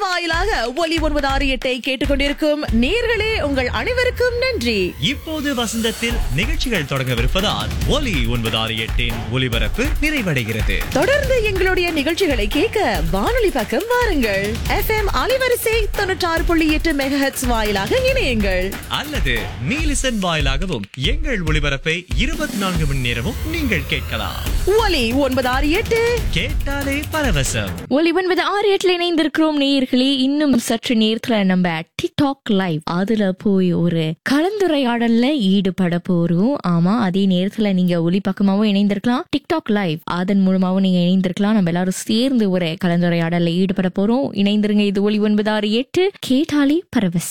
வாயிலாக ஒலி ஒன்பது ஆறு எட்டை கேட்டுக்கொண்டிருக்கும் நேர்களே உங்கள் அனைவருக்கும் நன்றி இப்போது வசந்தத்தில் நிகழ்ச்சிகள் தொடங்கவிருப்பதால் ஒலி ஒன்பது ஆறு எட்டின் ஒலிபரப்பு நிறைவடைகிறது தொடர்ந்து எங்களுடைய நிகழ்ச்சிகளை கேட்க வானொலி பக்கம் வாருங்கள் எஃப்எம் அலைவரிசை தொண்ணூற்றாறு புள்ளி எட்டு மெகாஹெட்ஸ் வாயிலாக இணையுங்கள் அல்லது நீலிசன் வாயிலாகவும் எங்கள் ஒளிபரப்பை இருபத்தி நான்கு மணி நேரமும் நீங்கள் கேட்கலாம் ஒலி ஒன்பது ஆறு எட்டு கேட்டாலே பரவசம் ஒலி ஒன்பது ஆறு எட்டுல இணைந்திருக்கிறோம் நேயர்களே இன்னும் சற்று நேரத்துல நம்ம டிக்டாக் லைவ் அதுல போய் ஒரு கலந்துரையாடல்ல ஈடுபட போறோம் ஆமா அதே நேரத்துல நீங்க ஒலி பக்கமாவும் இணைந்திருக்கலாம் டிக்டாக் லைவ் அதன் மூலமாவும் நீங்க இணைந்திருக்கலாம் நம்ம எல்லாரும் சேர்ந்து ஒரு கலந்துரையாடல்ல ஈடுபட போறோம் இணைந்திருங்க இது ஒலி ஒன்பது ஆறு எட்டு கேட்டாலே பரவசம்